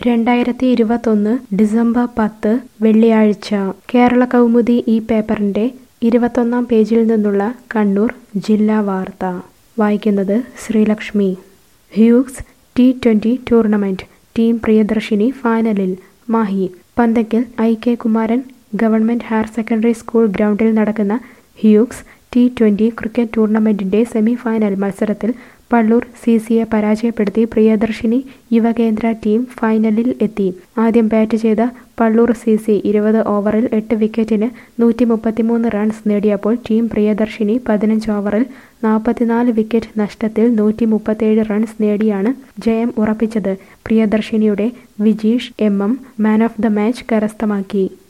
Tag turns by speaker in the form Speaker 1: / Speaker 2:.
Speaker 1: രണ്ടായിരത്തി ഇരുപത്തൊന്ന് ഡിസംബർ പത്ത് വെള്ളിയാഴ്ച കേരള കൗമുദി ഈ പേപ്പറിന്റെ ഇരുപത്തൊന്നാം പേജിൽ നിന്നുള്ള കണ്ണൂർ ജില്ലാ വാർത്ത വായിക്കുന്നത് Sreelakshmi Hughes T twenty tournament team Priyadarshini ഫൈനലിൽ Mahe Panthakkal I K Kumaran government higher secondary school ഗ്രൗണ്ടിൽ നടക്കുന്ന ഹ്യൂഗ്സ് ടി ട്വന്റി ക്രിക്കറ്റ് ടൂർണമെന്റിന്റെ സെമി ഫൈനൽ മത്സരത്തിൽ പള്ളൂർ സി സിയെ പരാജയപ്പെടുത്തി പ്രിയദർശിനി യുവകേന്ദ്ര ടീം ഫൈനലിൽ എത്തി ആദ്യം ബാറ്റ് ചെയ്ത പള്ളൂർ സി സി ഇരുപത് ഓവറിൽ എട്ട് വിക്കറ്റിന് നൂറ്റി മുപ്പത്തിമൂന്ന് റൺസ് നേടിയപ്പോൾ ടീം പ്രിയദർശിനി പതിനഞ്ച് ഓവറിൽ നാൽപ്പത്തിനാല് വിക്കറ്റ് നഷ്ടത്തിൽ നൂറ്റി മുപ്പത്തേഴ് റൺസ് നേടിയാണ് ജയം ഉറപ്പിച്ചത് പ്രിയദർശിനിയുടെ Vijeesh M M man of the match കരസ്ഥമാക്കി